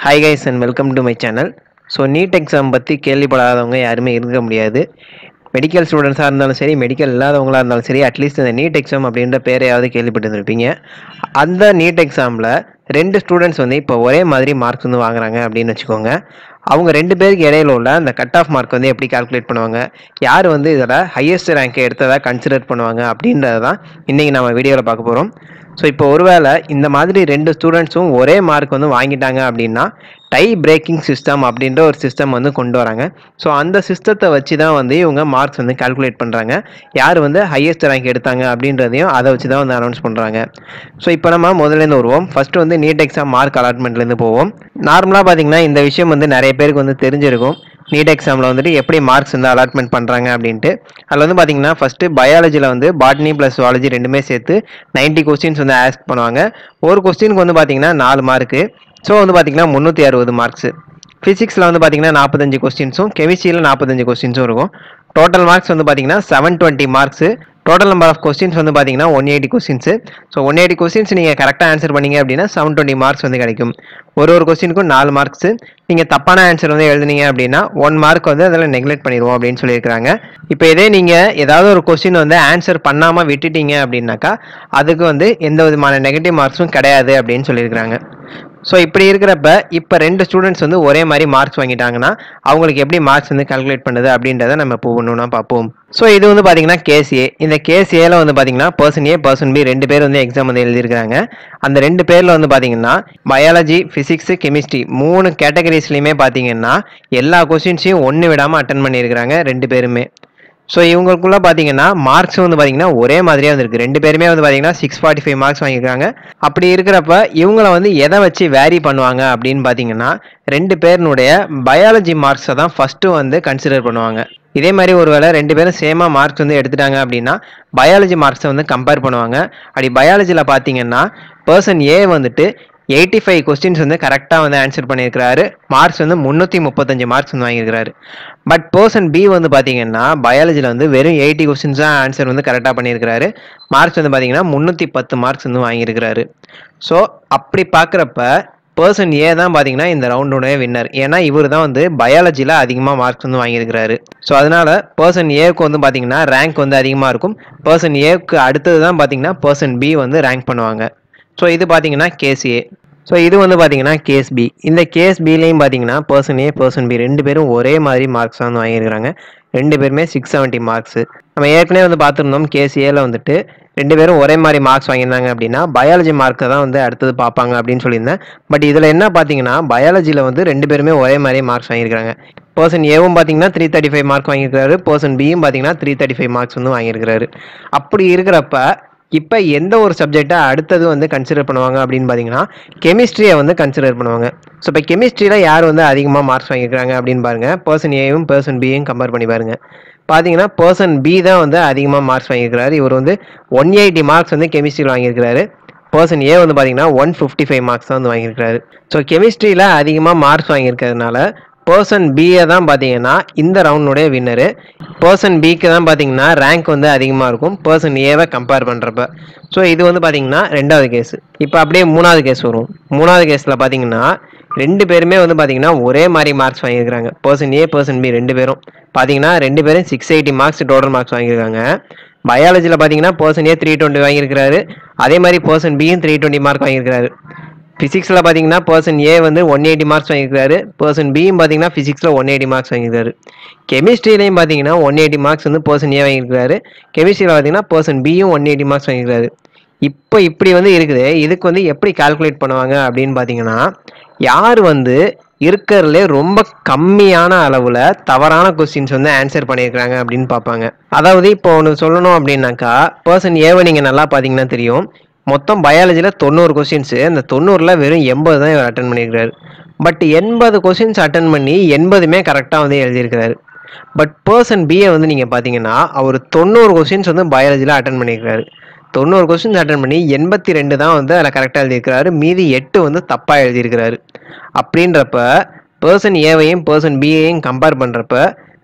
hi guys and welcome to my channel so NEET exam பற்றி கேள்விப்படாதவங்க யாருமே இருக்க முடியாது மெடிக்கல் ஸ்டூடெண்ட்ஸாக இருந்தாலும் சரி மெடிக்கல் இல்லாதவங்களா இருந்தாலும் சரி அட்லீஸ்ட் இந்த நீட் எக்ஸாம் அப்படின்ற பேரையாவது கேள்விப்பட்டிருந்திருப்பீங்க அந்த நீட் எக்ஸாமில் ரெண்டு ஸ்டூடெண்ட்ஸ் வந்து இப்போ ஒரே மாதிரி மார்க்ஸ் வந்து வாங்குறாங்க அப்படின்னு வச்சுக்கோங்க அவங்க ரெண்டு பேருக்கு இடையில உள்ள அந்த கட் ஆஃப் மார்க் வந்து எப்படி கால்குலேட் பண்ணுவாங்க யார் வந்து இதில் ஹையஸ்ட் ரேங்க் எடுத்ததாக கன்சிடர் பண்ணுவாங்க அப்படின்றத தான் இன்றைக்கி நம்ம வீடியோவில் பார்க்க போகிறோம் ஸோ இப்போ ஒருவேளை இந்த மாதிரி ரெண்டு ஸ்டூடெண்ட்ஸும் ஒரே மார்க் வந்து வாங்கிட்டாங்க அப்படின்னா டை பிரேக்கிங் சிஸ்டம் அப்படின்ற ஒரு சிஸ்டம் வந்து கொண்டு வராங்க ஸோ அந்த சிஸ்டத்தை வச்சு தான் வந்து இவங்க மார்க்ஸ் வந்து கால்குலேட் பண்ணுறாங்க யார் வந்து ஹையஸ்ட் ரேங்க் எடுத்தாங்க அப்படின்றதையும் அதை வச்சு தான் வந்து அனௌன்ஸ் பண்ணுறாங்க ஸோ இப்போ நம்ம முதல்லேருந்து வருவோம் ஃபஸ்ட்டு வந்து நீட் எக்ஸாம் மார்க் அலாட்மெண்ட்லேருந்து போவோம் நார்மலாக பார்த்தீங்கன்னா இந்த விஷயம் வந்து நிறைய பேருக்கு வந்து தெரிஞ்சிருக்கும் நீட் எக்ஸாமில் வந்துட்டு எப்படி மார்க்ஸ் வந்து அலாட்மெண்ட் பண்ணுறாங்க அப்படின்ட்டு அதில் வந்து பார்த்தீங்கன்னா ஃபஸ்ட்டு பயாலஜியில் வந்து பாட்னி ப்ளஸ் சுவாலஜி ரெண்டுமே சேர்த்து 90 கொஸ்டின்ஸ் வந்து ஆஸ்க் பண்ணுவாங்க ஒரு கொஸ்டினுக்கு வந்து பார்த்தீங்கன்னா நாலு மார்க்கு ஸோ வந்து பார்த்தீங்கன்னா முந்நூற்றி அறுபது மார்க்ஸ் ஃபிசிக்ஸில் வந்து பார்த்தீங்கன்னா நாற்பத்தஞ்சு கொஸ்டின்ஸும் கெமிஸ்ட்ரியில் நாற்பத்தஞ்சு கொஸ்டின்ஸும் இருக்கும் டோட்டல் மார்க்ஸ் வந்து பார்த்தீங்கன்னா seven twenty marks total number of questions வந்து பார்த்தீங்கன்னா one eighty questions so one eighty questions நீங்கள் கரெக்டாக ஆன்சர் பண்ணீங்க அப்படின்னா செவன் டுவெண்ட்டி மார்க்ஸ் வந்து கிடைக்கும் ஒரு ஒரு கொஸ்டினுக்கும் நாலு மார்க்ஸு நீங்கள் தப்பான ஆன்சர் வந்து எழுதுனீங்க அப்படின்னா ஒன் மார்க் வந்து அதில் நெக்லெக்ட் பண்ணிடுவோம் அப்படின்னு சொல்லியிருக்காங்க இப்போ இதே நீங்கள் ஏதாவது ஒரு கொஸ்டின் வந்து ஆன்சர் பண்ணாமல் விட்டுட்டீங்க அப்படின்னாக்கா அதுக்கு வந்து எந்த விதமான நெகட்டிவ் மார்க்ஸும் கிடையாது அப்படின்னு சொல்லியிருக்கிறாங்க ஸோ இப்படி இருக்கிறப்ப இப்போ ரெண்டு ஸ்டூடெண்ட்ஸ் வந்து ஒரே மாதிரி மார்க்ஸ் வாங்கிட்டாங்கன்னா அவங்களுக்கு எப்படி மார்க்ஸ் வந்து கால்குலேட் பண்ணுது அப்படின்றத நம்ம இப்போ ஒன்றுனா பார்ப்போம் ஸோ இது வந்து பார்த்தீங்கன்னா கேசிஏ இந்த கேசிஏல வந்து பார்த்தீங்கன்னா பர்சன் ஏ பர்சன் பி ரெண்டு பேர் வந்து எக்ஸாம் வந்து எழுதியிருக்காங்க அந்த ரெண்டு பேரில் வந்து பார்த்தீங்கன்னா பயாலஜி ஃபிசிக்ஸு கெமிஸ்ட்ரி மூணு கேட்டகரிஸ்லையுமே பார்த்தீங்கன்னா எல்லா கொஸ்டின்ஸையும் ஒன்று விடாமல் அட்டன் பண்ணியிருக்கிறாங்க ரெண்டு பேருமே ஸோ இவங்களுக்குள்ள பார்த்தீங்கன்னா மார்க்ஸ் வந்து பார்த்தீங்கன்னா ஒரே மாதிரியே வந்திருக்கு ரெண்டு பேருமே வந்து பார்த்தீங்கன்னா சிக்ஸ் ஃபார்ட்டி ஃபைவ் மார்க்ஸ் வாங்கியிருக்காங்க அப்படி இருக்கிறப்ப இவங்கள வந்து எதை வச்சு வேரி பண்ணுவாங்க அப்படின்னு பார்த்தீங்கன்னா ரெண்டு பேருனுடைய பயாலஜி மார்க்ஸை தான் ஃபஸ்ட்டு வந்து கன்சிடர் பண்ணுவாங்க இதே மாதிரி ஒரு வேளை ரெண்டு பேரும் சேமாக மார்க்ஸ் வந்து எடுத்துட்டாங்க அப்படின்னா பயாலஜி மார்க்ஸை வந்து கம்பேர் பண்ணுவாங்க அப்படி பயாலஜியில் பார்த்தீங்கன்னா பர்சன் ஏ வந்துட்டு எயிட்டி ஃபைவ் கொஸ்டின்ஸ் வந்து கரெக்டாக வந்து ஆன்சர் பண்ணியிருக்கிறாரு மார்க்ஸ் வந்து முந்நூற்றி முப்பத்தஞ்சு மார்க்ஸ் வந்து வாங்கியிருக்கிறாரு பட் பர்சன் பி வந்து பார்த்தீங்கன்னா பயாலஜியில் வந்து வெறும் எயிட்டி கொஸ்டின்ஸ் தான் ஆன்சர் வந்து கரெக்டாக பண்ணியிருக்கிறாரு மார்க்ஸ் வந்து பார்த்தீங்கன்னா முந்நூற்றி பத்து மார்க்ஸ் வந்து வாங்கியிருக்கிறாரு ஸோ அப்படி பார்க்குறப்ப பர்சன் ஏ தான் பார்த்தீங்கன்னா இந்த ரவுண்டோடைய வின்னர் ஏன்னா இவர் தான் வந்து பயாலஜியில் அதிகமாக மார்க்ஸ் வந்து வாங்கியிருக்கிறாரு ஸோ அதனால பர்சன் ஏக்கு வந்து பார்த்தீங்கன்னா ரேங்க் வந்து அதிகமாக இருக்கும் பர்சன் ஏக்கு அடுத்தது தான் பார்த்தீங்கன்னா பர்சன் பி வந்து ரேங்க் பண்ணுவாங்க ஸோ இது பார்த்தீங்கன்னா கேஸ் ஏ ஸோ இது வந்து பார்த்தீங்கன்னா கேஸ் பி இந்த கேஸ் பிலையும் பார்த்தீங்கன்னா பர்சன் ஏ பர்சன் பி ரெண்டு பேரும் ஒரே மாதிரி மார்க்ஸ் வந்து வாங்கியிருக்கிறாங்க ரெண்டு பேருமே சிக்ஸ் செவன்ட்டி மார்க்ஸ் நம்ம ஏற்கனவே வந்து பார்த்துருந்தோம் கேஸ் ஏல வந்துட்டு ரெண்டு பேரும் ஒரே மாதிரி மார்க்ஸ் வாங்கியிருந்தாங்க அப்படின்னா பயாலஜி மார்க்கை தான் வந்து அடுத்தது பார்ப்பாங்க அப்படின்னு சொல்லியிருந்தேன் பட் இதில் என்ன பார்த்தீங்கன்னா பயாலஜியில் வந்து ரெண்டு பேருமே ஒரே மாதிரி மார்க்ஸ் வாங்கியிருக்காங்க பர்சன் ஏவும் பார்த்தீங்கன்னா த்ரீ தேர்ட்டி ஃபைவ் மார்க் வாங்கியிருக்காரு பர்சன் பியும் பார்த்தீங்கன்னா த்ரீ தேர்ட்டி ஃபைவ் மார்க்ஸ் வந்து வாங்கியிருக்காரு அப்படி இருக்கிறப்ப இப்போ எந்த ஒரு சப்ஜெக்டை அடுத்தது வந்து கன்சிடர் பண்ணுவாங்க அப்படின்னு பார்த்தீங்கன்னா கெமிஸ்ட்ரியை வந்து கன்சிடர் பண்ணுவாங்க ஸோ இப்போ கெமிஸ்ட்ரியில் யார் வந்து அதிகமாக மார்க்ஸ் வாங்கியிருக்காங்க அப்படின்னு பாருங்க பர்சன் ஏயும் பர்சன் பியும் கம்பேர் பண்ணி பாருங்க பார்த்தீங்கன்னா பர்சன் பி தான் வந்து அதிகமாக மார்க்ஸ் வாங்கியிருக்கிறாரு இவர் வந்து ஒன் எயிட்டி மார்க்ஸ் வந்து கெமிஸ்ட்ரியில் வாங்கியிருக்கிறாரு பர்சன் ஏ வந்து பார்த்தீங்கன்னா ஒன் ஃபிஃப்டி ஃபைவ் மார்க்ஸ் தான் வந்து வாங்கியிருக்காரு ஸோ கெமிஸ்ட்ரியில் அதிகமாக மார்க்ஸ் வாங்கியிருக்கிறதுனால பர்சன் பியை தான் பார்த்தீங்கன்னா இந்த ரவுண்டுடைய வின்னரு பர்சன் பிக்கு தான் பார்த்தீங்கன்னா ரேங்க் வந்து அதிகமாக இருக்கும் பர்சன் ஏவை கம்பேர் பண்ணுறப்ப ஸோ இது வந்து பார்த்தீங்கன்னா ரெண்டாவது கேஸ் இப்போ அப்படியே மூணாவது கேஸ் வரும் மூணாவது கேஸில் பார்த்தீங்கன்னா ரெண்டு பேருமே வந்து பார்த்தீங்கன்னா ஒரே மாதிரி மார்க்ஸ் வாங்கியிருக்காங்க பர்சன் ஏ பர்சன் பி ரெண்டு பேரும் பார்த்தீங்கன்னா ரெண்டு பேரும் six eighty marks total marks வாங்கியிருக்காங்க பயாலஜியில் பார்த்தீங்கன்னா பர்சன் ஏ த்ரீ டுவெண்ட்டி வாங்கியிருக்காரு அதே மாதிரி பர்சன் பியும் த்ரீ டுவெண்ட்டி மார்க் வாங்கியிருக்காரு ஃபிசிக்ஸில் பார்த்தீங்கன்னா பர்சன் ஏ வந்து ஒன் எயிட்டி மார்க்ஸ் வாங்கியிருக்காரு பர்சன் பியும் பார்த்தீங்கன்னா ஃபிசிக்ஸில் ஒன் எயிட்டி மார்க்ஸ் வாங்கியிருக்காரு கெமிஸ்ட்ரிலையும் பார்த்தீங்கன்னா ஒன் எயிட்டி மார்க்ஸ் வந்து பர்சன் ஏ வாங்கியிருக்காரு கெமிஸ்ட்ரியில் பார்த்தீங்கன்னா பர்சன் பியும் ஒன் எயிட்டி மார்க்ஸ் வாங்கியிருக்காரு இப்போ இப்படி வந்து இருக்குது இதுக்கு வந்து எப்படி கால்குலேட் பண்ணுவாங்க அப்படின்னு பார்த்தீங்கன்னா யார் வந்து இருக்கிறதுலே ரொம்ப கம்மியான அளவில் தவறான கொஸ்டின்ஸ் வந்து ஆன்சர் பண்ணியிருக்கிறாங்க அப்படின்னு பார்ப்பாங்க அதாவது இப்போ ஒன்று சொல்லணும் அப்படின்னாக்கா பர்சன் ஏவை நீங்கள் நல்லா பார்த்தீங்கன்னா தெரியும் மொத்தம் பயாலஜியில் தொண்ணூறு கொஸ்டின்ஸு அந்த தொண்ணூறில் வெறும் எண்பது தான் இவர் அட்டன் பண்ணியிருக்கிறாரு பட் எண்பது கொஸ்டின்ஸ் அட்டன் பண்ணி எண்பதுமே கரெக்டாக வந்து எழுதியிருக்கிறாரு பட் பர்சன் பிஏ வந்து நீங்கள் பார்த்தீங்கன்னா அவர் தொண்ணூறு கொஸ்டின்ஸ் வந்து பயாலஜியில் அட்டன் பண்ணியிருக்கிறாரு தொண்ணூறு கொஸ்டின்ஸ் அட்டன் பண்ணி எண்பத்தி ரெண்டு தான் வந்து அதில் கரெக்டாக எழுதியிருக்கிறாரு மீதி எட்டு வந்து தப்பாக எழுதியிருக்கிறாரு அப்படின்றப்ப பர்சன் ஏவையும் பர்சன் பிஏயும் கம்பேர் பண்ணுறப்ப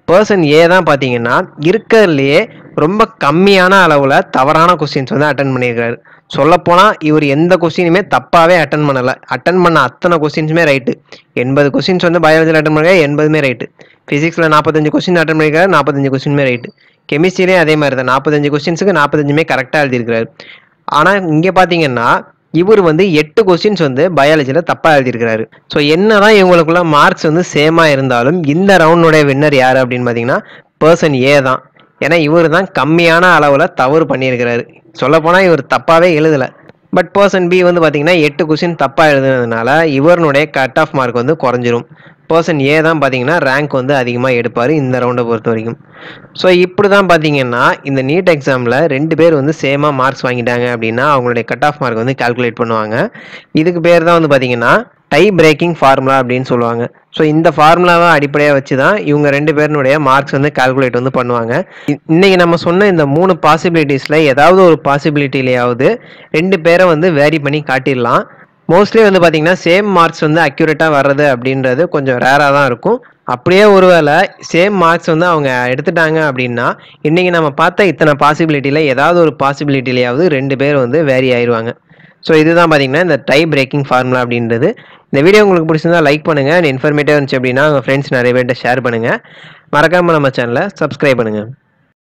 பர்சன் ஏ தான் பார்த்தீங்கன்னா இருக்கிறதுலையே ரொம்ப கம்மியான அளவில் தவறான கொஸ்டின்ஸ் வந்து அட்டன் பண்ணியிருக்காரு சொல்லப்போனால் இவர் எந்த கொஸ்டினுமே தப்பாகவே அட்டன் பண்ணலை அட்டன் பண்ண அத்தனை கொஸ்டின்ஸுமே ரைட்டு எண்பது கொஸ்டின்ஸ் வந்து பயாலஜியில் அட்டன் பண்ணிருக்காரு எண்பதுமே ரைட்டு ஃபிசிக்ஸில் நாற்பத்தஞ்சு கொஸ்டின் அட்டன் பண்ணியிருக்காரு நாற்பத்தஞ்சு கொஸ்டினுமே ரைட்டு கெமிஸ்ட்ரிலேயும் அதே மாதிரி தான் நாற்பத்தஞ்சு கொஸ்டின்ஸுக்கு நாற்பத்தஞ்சுமே கரெக்டாக எழுதியிருக்காரு ஆனால் இங்கே பார்த்தீங்கன்னா இவர் வந்து எட்டு கொஸ்டின்ஸ் வந்து பயாலஜியில் தப்பாக எழுதியிருக்கிறாரு ஸோ என்னதான் இவங்களுக்குள்ள மார்க்ஸ் வந்து சேமாக இருந்தாலும் இந்த ரவுண்டுடைய வின்னர் யார் அப்படின்னு பார்த்தீங்கன்னா பர்சன் ஏ தான் ஏன்னா இவர் தான் கம்மியான அளவில் தவறு பண்ணியிருக்கிறாரு சொல்லப்போனால் இவர் தப்பாகவே எழுதலை பட் பர்சன் பி வந்து பார்த்தீங்கன்னா எட்டு கொஸ்டின் தப்பாக எழுதுனதுனால இவருடைய கட் ஆஃப் மார்க் வந்து குறைஞ்சிரும் பர்சன் ஏ தான் பார்த்தீங்கன்னா ரேங்க் வந்து அதிகமாக எடுப்பார் இந்த ரவுண்டை பொறுத்த வரைக்கும் ஸோ இப்படி தான் பார்த்தீங்கன்னா இந்த நீட் எக்ஸாமில் ரெண்டு பேர் வந்து சேமாக மார்க்ஸ் வாங்கிட்டாங்க அப்படின்னா அவங்களுடைய கட் ஆஃப் மார்க் வந்து கால்குலேட் பண்ணுவாங்க இதுக்கு பேர் தான் வந்து பார்த்தீங்கன்னா டை பிரேக்கிங் ஃபார்முலா அப்படின்னு சொல்லுவாங்க ஸோ இந்த ஃபார்முலாவை அடிப்படையாக வச்சு தான் இவங்க ரெண்டு பேருனுடைய மார்க்ஸ் வந்து கால்குலேட் வந்து பண்ணுவாங்க இ- இன்னைக்கு நம்ம சொன்ன இந்த மூணு பாசிபிலிட்டிஸில் ஏதாவது ஒரு பாசிபிலிட்டிலையாவது ரெண்டு பேரை வந்து வேரி பண்ணி காட்டிடலாம் மோஸ்ட்லி வந்து பார்த்தீங்கன்னா சேம் மார்க்ஸ் வந்து அக்யூரேட்டாக வர்றது அப்படின்றது கொஞ்சம் ரேராக தான் இருக்கும் அப்படியே ஒருவேளை சேம் மார்க்ஸ் வந்து அவங்க எடுத்துட்டாங்க அப்படின்னா இன்றைக்கி நம்ம பார்த்த இத்தனை பாசிபிலிட்டியில் ஏதாவது ஒரு பாசிபிலிட்டிலையாவது ரெண்டு பேர் வந்து வேரி ஆயிடுவாங்க ஸோ இதுதான் பார்த்தீங்கன்னா இந்த டை பிரேக்கிங் ஃபார்முலா அப்படின்றது இந்த வீடியோ உங்களுக்கு பிடிச்சிருந்தா லைக் பண்ணுங்கள் இன்ஃபர்மேட்டிவ் இருந்துச்சு அப்படின்னா உங்கள் ஃப்ரெண்ட்ஸ் நிறைய பேர்கிட்ட ஷேர் பண்ணுங்கள் மறக்காமல் நம்ம சேனலை சப்ஸ்கிரைப் பண்ணுங்கள்